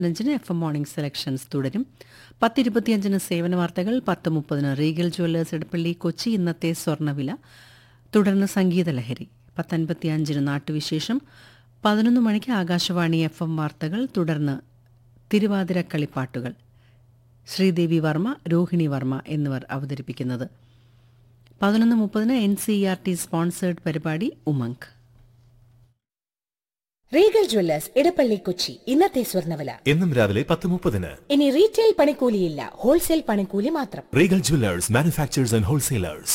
പതിനഞ്ചിന് F M morning selections തുടരും പത്തിരുപത്തിയഞ്ചിന് സേവന വാർത്തകൾ പത്ത് മുപ്പതിന് റീഗൽ ജ്വല്ലേഴ്സ് എടപ്പള്ളി കൊച്ചി ഇന്നത്തെ സ്വർണ്ണവില തുടർന്ന് സംഗീതലഹരി പത്തൻപത്തിയഞ്ചിന് നാട്ടുവിശേഷം പതിനൊന്ന് മണിക്ക് ആകാശവാണി എഫ് എം വാർത്തകൾ തുടർന്ന് തിരുവാതിര കളിപ്പാട്ടുകൾ ശ്രീദേവി വർമ്മ രോഹിണി വർമ്മ എന്നിവർ അവതരിപ്പിക്കുന്നത് പതിനൊന്ന് മുപ്പതിന് N C R T sponsored പരിപാടി ഉമങ്ക് റീഗൽ ജ്വല്ലേഴ്സ് ഇടപ്പള്ളി കൊച്ചി ഇന്നത്തെ സ്വർണ്ണവില എന്നും രാവിലെ പത്ത് മുപ്പതിന് ഇനി റീറ്റെയിൽ പണിക്കൂലിയില്ല ഹോൾസെയിൽ പണിക്കൂലി മാത്രം Regal jewellers manufacturers and wholesalers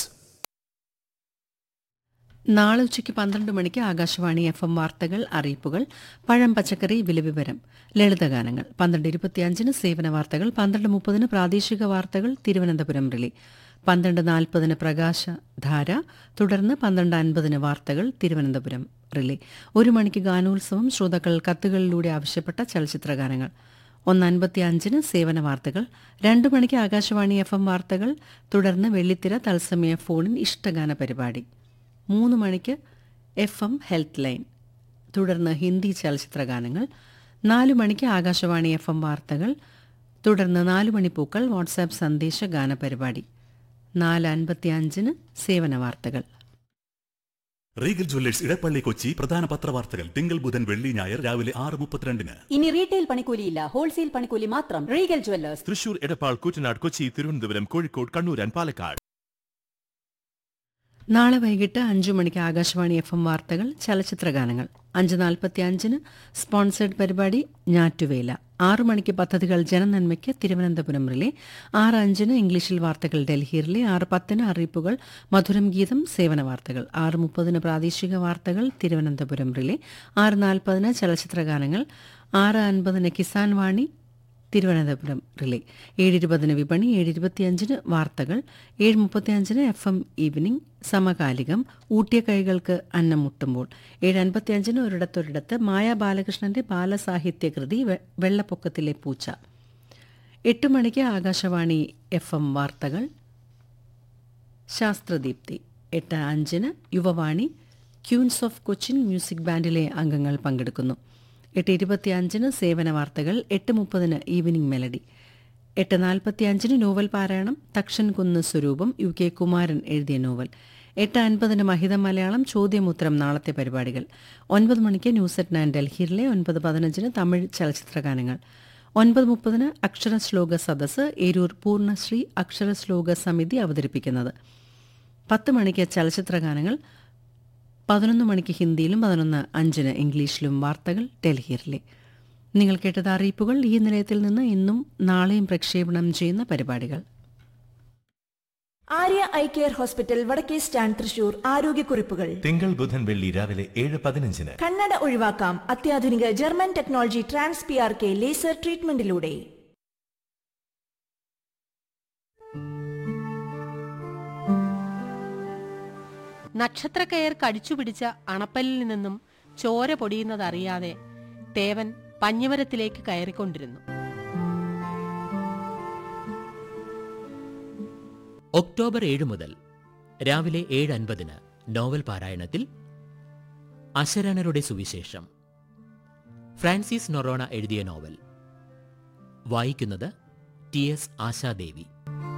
നാളെ ഉച്ചയ്ക്ക് പന്ത്രണ്ട് മണിക്ക് ആകാശവാണി എഫ് എം വാർത്തകൾ അറിയിപ്പുകൾ പഴം പച്ചക്കറി വിലവിവരം ലളിതഗാനങ്ങൾ പന്ത്രണ്ട് ഇരുപത്തിയഞ്ചിന് സേവന വാർത്തകൾ പന്ത്രണ്ട് മുപ്പതിന് പ്രാദേശിക വാർത്തകൾ തിരുവനന്തപുരം റിലി പന്ത്രണ്ട് നാൽപ്പതിന് പ്രകാശധാര തുടർന്ന് പന്ത്രണ്ട് അൻപതിന് വാർത്തകൾ തിരുവനന്തപുരം റിലി ഒരു മണിക്ക് ഗാനോത്സവം ശ്രോതാക്കൾ കത്തുകളിലൂടെ ആവശ്യപ്പെട്ട ചലച്ചിത്ര ഗാനങ്ങൾ ഒന്ന് അൻപത്തി അഞ്ചിന് സേവന വാർത്തകൾ രണ്ടു മണിക്ക് ആകാശവാണി എഫ് എം വാർത്തകൾ തുടർന്ന് വെള്ളിത്തിര തത്സമയ ഫോണിൻ ഇഷ്ടഗാന പരിപാടി മൂന്ന് മണിക്ക് എഫ് എം ഹെൽത്ത് ലൈൻ തുടർന്ന് ഹിന്ദി ചലച്ചിത്ര ഗാനങ്ങൾ നാലു മണിക്ക് ആകാശവാണി എഫ് എം വാർത്തകൾ തുടർന്ന് നാലു മണിപ്പൂക്കൾ വാട്സാപ്പ് സന്ദേശ ഗാന പരിപാടി നാല് അൻപത്തി അഞ്ചിന് സേവന വാർത്തകൾ റീഗൽ ജ്വല്ലേഴ്സ് ഇടപ്പള്ളി കൊച്ചി പ്രധാന പത്രവാർത്തകൾ തിങ്കൾ ബുധൻ വെള്ളി ഞായർ രാവിലെ ആറ് മുപ്പത്തിരണ്ടിന് ഇനി റീറ്റെയിൽ പണിക്കൂലിയില്ല ഹോൾസെയിൽ പണിക്കൂലി മാത്രം Regal jewellers Thrissur Edappal Koottanad Kochi Thiruvananthapuram Kozhikode Kannur and Palakkad നാളെ വൈകിട്ട് അഞ്ചു മണിക്ക് ആകാശവാണി എഫ് എം വാർത്തകൾ ചലച്ചിത്ര ഗാനങ്ങൾ അഞ്ച് നാൽപ്പത്തി അഞ്ചിന് സ്പോൺസേഡ് പരിപാടി ഞാറ്റുവേല ആറു മണിക്ക് പദ്ധതികൾ ജനനന്മയ്ക്ക് തിരുവനന്തപുരം റിലേ ആറ് അഞ്ചിന് ഇംഗ്ലീഷിൽ വാർത്തകൾ ഡൽഹി റിലേ ആറ് പത്തിന് അറിയിപ്പുകൾ മധുരം ഗീതം സേവന വാർത്തകൾ ആറ് മുപ്പതിന് പ്രാദേശിക വാർത്തകൾ തിരുവനന്തപുരം റിലേ ആറ് നാൽപ്പതിന് ചലച്ചിത്ര ഗാനങ്ങൾ ആറ് അൻപതിന് കിസാൻ വാണി തിരുവനന്തപുരം റിലേ ഏഴ് ഇരുപതിന് വിപണി ഏഴ് ഇരുപത്തിയഞ്ചിന് വാർത്തകൾ ഏഴ് മുപ്പത്തിയഞ്ചിന് എഫ് എം ഈവനിംഗ് സമകാലികം ഊട്ടിയ കൈകൾക്ക് അന്നം മുട്ടുമ്പോൾ ഏഴ് അൻപത്തിയഞ്ചിന് ഒരിടത്തൊരിടത്ത് മായ ബാലകൃഷ്ണന്റെ ബാലസാഹിത്യകൃതി വെ- വെള്ളപ്പൊക്കത്തിലെ പൂച്ച എട്ട് മണിക്ക് ആകാശവാണി എഫ് എം വാർത്തകൾ ശാസ്ത്രദീപ്തി എട്ട് അഞ്ചിന് Yuvavani queens of Cochin music ബാൻഡിലെ അംഗങ്ങൾ പങ്കെടുക്കുന്നു എട്ട് ഇരുപത്തിയഞ്ചിന് സേവന വാർത്തകൾ എട്ട് മുപ്പതിന് ഈവനിംഗ് മെലഡി എട്ട് നാൽപ്പത്തിയഞ്ചിന് നോവൽ പാരായണം തക്ഷൻ കുന്ന് സ്വരൂപം യു കെ കുമാരൻ എഴുതിയ നോവൽ എട്ട് അൻപതിന് മഹിതം മലയാളം ചോദ്യമുത്തരം നാളത്തെ പരിപാടികൾ ഒൻപത് മണിക്ക് ന്യൂസ് അറ്റ് നയൻ ഡൽഹിയിലെ ഒൻപത് പതിനഞ്ചിന് തമിഴ് ചലച്ചിത്ര ഗാനങ്ങൾ ഒൻപത് മുപ്പതിന് അക്ഷരശ്ലോക സദസ്സ് ഏരൂർ പൂർണ്ണശ്രീ അക്ഷരശ്ലോക സമിതി അവതരിപ്പിക്കുന്നത് പത്ത് മണിക്ക് ചലച്ചിത്ര ഗാനങ്ങൾ പതിനൊന്ന് മണിക്ക് ഹിന്ദിയിലും പതിനൊന്ന് അഞ്ചിന് ഇംഗ്ലീഷിലും വാർത്തകൾ ഡൽഹിയിലെ നിങ്ങൾ കേട്ടത് അറിയിപ്പുകൾ ഈ നിലയത്തിൽ നിന്ന് ഇന്നും നാളെയും പ്രക്ഷേപണം ചെയ്യുന്ന പരിപാടികൾ ആര്യ ഐ കെയർ ഹോസ്പിറ്റൽ വടക്കേ സ്റ്റാൻഡ് തൃശൂർ ആരോഗ്യക്കുറിപ്പുകൾ തിങ്കൾ ബുധൻ വെള്ളി രാവിലെ ഏഴ് പതിനഞ്ചിന് കണ്ണട ഒഴിവാക്കാം അത്യാധുനിക German technology trans P R K laser ട്രീറ്റ്മെന്റിലൂടെ നക്ഷത്രക്കയർ കടിച്ചുപിടിച്ച അണപ്പല്ലിൽ നിന്നും ചോര പൊടിയുന്നതറിയാതെ തേവൻ പഞ്ഞിമരത്തിലേക്ക് കയറിക്കൊണ്ടിരുന്നു ഒക്ടോബർ ഏഴ് മുതൽ രാവിലെ ഏഴ് അൻപതിന് നോവൽ പാരായണത്തിൽ അശരണരുടെ സുവിശേഷം ഫ്രാൻസിസ് നൊറോണ എഴുതിയ നോവൽ വായിക്കുന്നത് ടി എസ് ആശാദേവി